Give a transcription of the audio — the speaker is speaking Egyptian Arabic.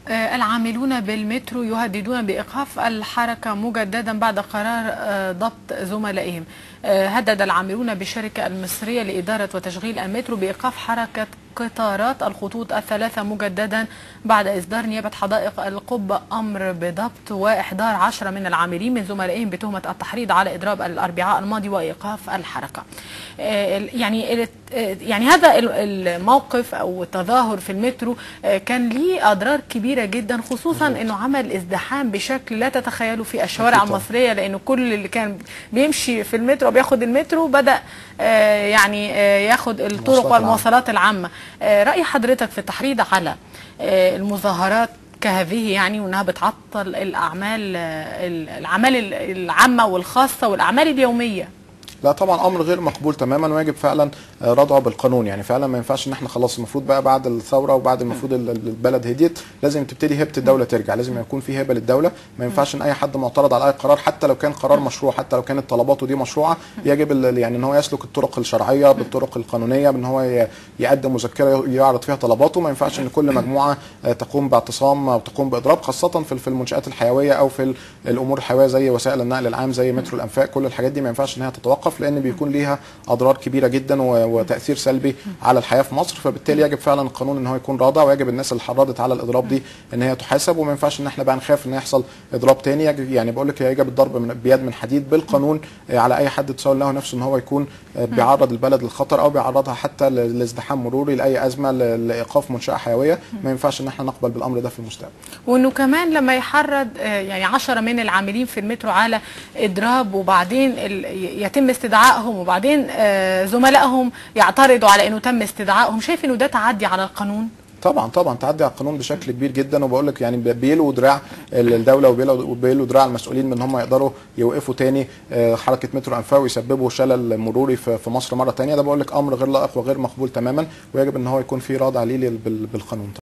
آه، العاملون بالمترو يهددون بإيقاف الحركة مجددا بعد قرار آه، ضبط زملائهم آه، هدد العاملون بالشركة المصرية لإدارة وتشغيل المترو بإيقاف حركة قطارات الخطوط الثلاثة مجددا بعد إصدار نيابة حدائق القبة أمر بضبط وإحضار عشرة من العاملين من زملائهم بتهمة التحريض على إضراب الأربعاء الماضي وإيقاف الحركة آه، يعني ال- آه، يعني هذا ال- الموقف أو التظاهر في المترو آه، كان ليه أضرار كبيرة جدا خصوصا أنه عمل ازدحام بشكل لا تتخيله في الشوارع أكيد طبعاً. المصرية لأنه كل اللي كان بيمشي في المترو بياخد المترو بدأ آه، يعني آه، ياخد الطرق المواصلات العامة. والمواصلات العامة آه، رأي حضرتك في التحريض على آه، المظاهرات كهذه يعني وانها بتعطل الاعمال آه، الاعمال العامه والخاصه والاعمال اليوميه لا طبعا امر غير مقبول تماما ويجب فعلا آه، ردعه بالقانون يعني فعلا ما ينفعش ان احنا خلاص المفروض بقى بعد الثوره وبعد المفروض ال- ال- البلد هديت لازم تبتدي هبه الدوله ترجع لازم يكون في هبه للدوله ما ينفعش ان اي حد معترض على اي قرار حتى لو كان قرار مشروع حتى لو كانت طلباته دي مشروعه يجب ال- يعني ان هو يسلك الطرق الشرعيه بالطرق القانونيه بان هو ي- يقدم مذكره يعرض فيها طلباته ما ينفعش ان كل مجموعه آه، تقوم باعتصام او تقوم باضراب خاصه في في المنشات الحيويه او في ال- الامور الحيويه زي وسائل النقل العام زي مترو الانفاق كل الحاجات دي ما ينفعش ان هي تتوقف لان بيكون ليها اضرار كبيره جدا و- وتاثير سلبي على الحياه في مصر فبالتالي يجب فعلا القانون ان هو يكون رادع ويجب الناس اللي حرضت على الاضراب دي ان هي تحاسب وما ينفعش ان احنا بقى نخاف ان يحصل اضراب تاني يجب يعني بقول لك يجب الضرب من بيد من حديد بالقانون آه، على اي حد تسول له نفسه ان هو يكون آه، بيعرض البلد للخطر او بيعرضها حتى ل- لازدحام مروري لاي ازمه ل- لايقاف منشاه حيويه ما ينفعش ان احنا نقبل بالامر ده في المستقبل وانه كمان لما يحرض آه، يعني عشرة من العاملين في المترو على اضراب وبعدين ال- ي- يتم استدعائهم وبعدين آه، زملائهم يعترضوا على انه تم استدعائهم شايف انه ده تعدي على القانون طبعا طبعا تعدي على القانون بشكل كبير جدا وبقول لك يعني بيلوا دراع الدوله وبيلوا وبيلوا دراع المسؤولين من ان هم يقدروا يوقفوا تاني آه، حركه مترو انفاق ويسببوا شلل مروري في في مصر مره تانية ده بقول لك امر غير لائق وغير مقبول تماما ويجب ان هو يكون في رادع ليه لل- بال- بالقانون